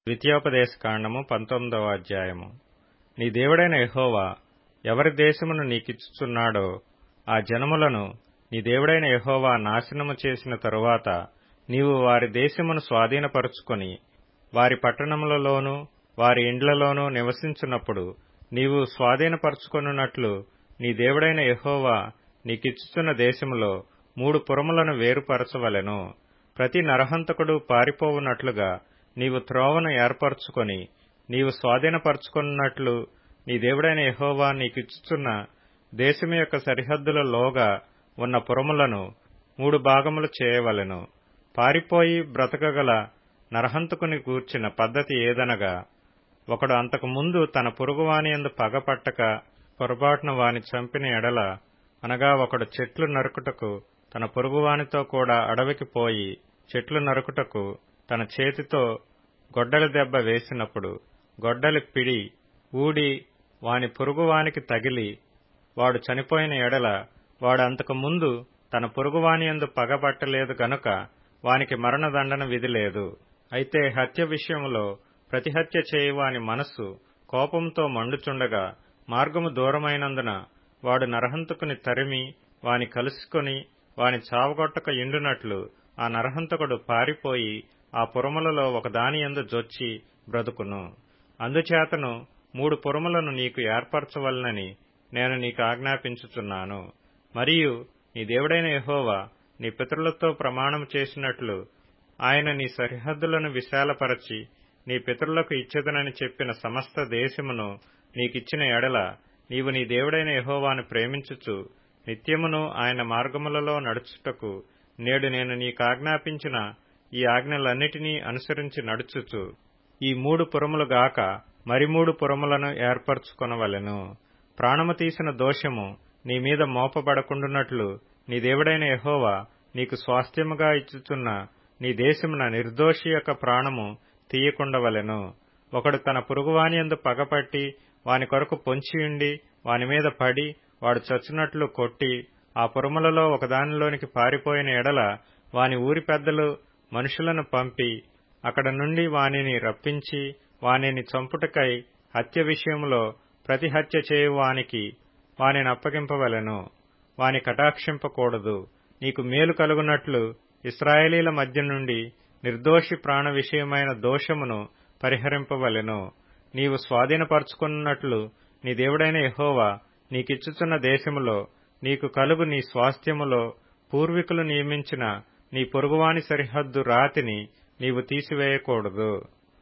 ద్వితీయోపదేశకాండము పంతొమ్మిదవ అధ్యాయము నీ దేవుడైన యెహోవా ఎవరి దేశమును నీకిచ్చుచున్నాడో ఆ జనములను నీ దేవుడైన యెహోవా నాశనము చేసిన తరువాత నీవు వారి దేశమును స్వాధీనపరుచుకొని వారి పట్టణములలోనూ వారి ఇండ్లలోనూ నివసించున్నప్పుడు నీవు స్వాధీనపరచుకొనున్నట్లు నీ దేవుడైన యెహోవా నీకిచ్చుచున్న దేశములో మూడు పురములను వేరుపరచవలెను ప్రతి నరహంతకుడు పారిపోవునట్లుగా నీవు త్రోవను ఏర్పరచుకొని నీవు స్వాధీనపరచుకున్నట్లు నీ దేవుడైన యెహోవా నీకిచ్చుచున్న దేశము యొక్క సరిహద్దులలోగా ఉన్న పురములను మూడు భాగములు చేయవలెను పారిపోయి బ్రతకగల నరహంతకుని గూర్చిన పద్ధతి ఏదనగా ఒకడు అంతకు ముందు తన పొరుగువాని యందు పగపట్టక పొరపాటున వాని చంపిన ఎడల అనగా ఒకడు చెట్లు నరుకుటకు తన పొరుగువానితో కూడా అడవికి పోయి చెట్లు నరుకుటకు తన చేతితో గొడ్డలి దెబ్బ వేసినప్పుడు గొడ్డలి పిడి ఊడి వాని పొరుగువానికి తగిలి వాడు చనిపోయిన ఎడల వాడు అంతకు ముందు తన పొరుగువాని యందు పగపట్టలేదు గనుక వానికి మరణదండన విధి లేదు అయితే హత్య విషయంలో ప్రతిహత్య చేయువాని మనస్సు కోపంతో మండుచుండగా మార్గము దూరమైనందున వాడు నరహంతకుని తరిమి వాని కలుసుకొని వాని చావగొట్టక ఇండునట్లు ఆ నరహంతకుడు పారిపోయి ఆ పురములలో ఒకదాని యందు జొచ్చి బ్రతుకును అందుచేతను మూడు పురములను నీకు ఏర్పరచవలనని నేను నీకు ఆజ్ఞాపించుచున్నాను మరియు నీ దేవుడైన యెహోవా నీ పితరులతో ప్రమాణం చేసినట్లు ఆయన నీ సరిహద్దులను విశాలపరచి నీ పితరులకు ఇచ్చేదనని చెప్పిన సమస్త దేశమును నీకిచ్చిన ఎడల నీవు నీ దేవుడైన యెహోవాను ప్రేమించుచు నిత్యమును ఆయన మార్గములలో నడుచుటకు నేడు నేను నీకాజ్ఞాపించిన ఈ ఆజ్ఞలన్నిటినీ అనుసరించి నడుచుచు ఈ మూడు పురములు గాక మరి మూడు పురములను ఏర్పరచుకొనవలెను ప్రాణము తీసిన దోషము నీ మీద మోపబడకుండునట్లు నీ దేవుడైన యెహోవా నీకు స్వాస్థ్యముగా ఇచ్చుచున్న నీ దేశమున నిర్దోషి యొక్క ప్రాణము తీయకుండవలెను ఒకడు తన పురుగువాని యందు పగపట్టి వాని కొరకు పొంచియుండి వాని మీద పడి వాడు చచ్చినట్లు కొట్టి ఆ పురములలో ఒకదానిలోనికి పారిపోయిన ఎడల వాని ఊరి పెద్దలు మనుషులను పంపి అక్కడ నుండి వానిని రప్పించి వానిని చంపుటకై హత్య విషయంలో ప్రతి హత్య చేయువానికి వానిని అప్పగింపవలెను వాని కటాక్షింపకూడదు నీకు మేలు కలుగునట్లు ఇస్రాయేలీల మధ్య నుండి నిర్దోషి ప్రాణ విషయమైన దోషమును పరిహరింపవలెను నీవు స్వాధీనపరచుకున్నట్లు నీ దేవుడైన యెహోవా నీకిచ్చుచున్న దేశములో నీకు కలుగు నీ స్వాస్థ్యములో పూర్వీకులు నియమించిన నీ పొరుగువాని సరిహద్దు రాతిని నీవు తీసివేయకూడదు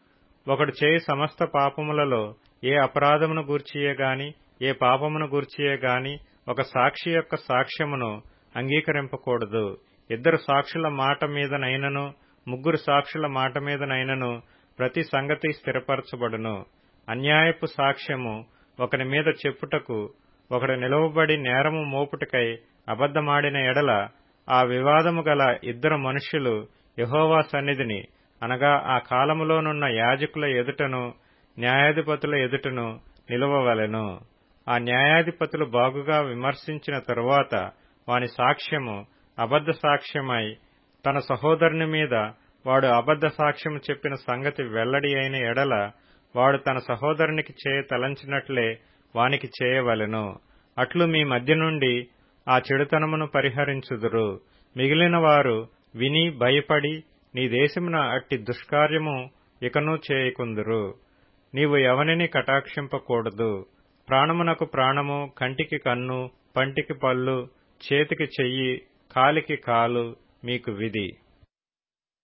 ఒకడు చేయి సమస్త పాపములలో ఏ అపరాధమును గూర్చియే గాని ఏ పాపమును గూర్చియే గాని ఒక సాక్షి యొక్క సాక్ష్యమును అంగీకరింపకూడదు ఇద్దరు సాక్షుల మాట మీదనైనను ముగ్గురు సాక్షుల మాట మీదనైనను ప్రతి సంగతి స్థిరపరచబడును అన్యాయపు సాక్ష్యము ఒకని మీద చెప్పుటకు ఒకడు నిలవబడి నేరము మోపుటకై అబద్దమాడిన ఎడల ఆ వివాదము గల ఇద్దరు మనుష్యులు యహోవా సన్నిధిని అనగా ఆ కాలములోనున్న యాజకుల ఎదుటను న్యాయాధిపతుల ఎదుటను నిలవవలెను ఆ న్యాయాధిపతులు బాగుగా విమర్శించిన తరువాత వాని సాక్ష్యము అబద్ధ సాక్ష్యమై తన సహోదరుని మీద వాడు అబద్ధ సాక్ష్యము చెప్పిన సంగతి వెల్లడి అయిన ఎడల వాడు తన సహోదరునికి చేయ తలంచినట్లే వానికి చేయవలెను అట్లు మీ మధ్య నుండి ఆ చెడుతనమును పరిహరించుదురు మిగిలిన వారు విని భయపడి నీ దేశమున అట్టి దుష్కార్యము ఇకనూ చేయకుందురు నీవు ఎవనిని కటాక్షింపకూడదు ప్రాణమునకు ప్రాణము కంటికి కన్ను పంటికి పళ్ళు చేతికి చెయ్యి కాలికి కాలు మీకు విధి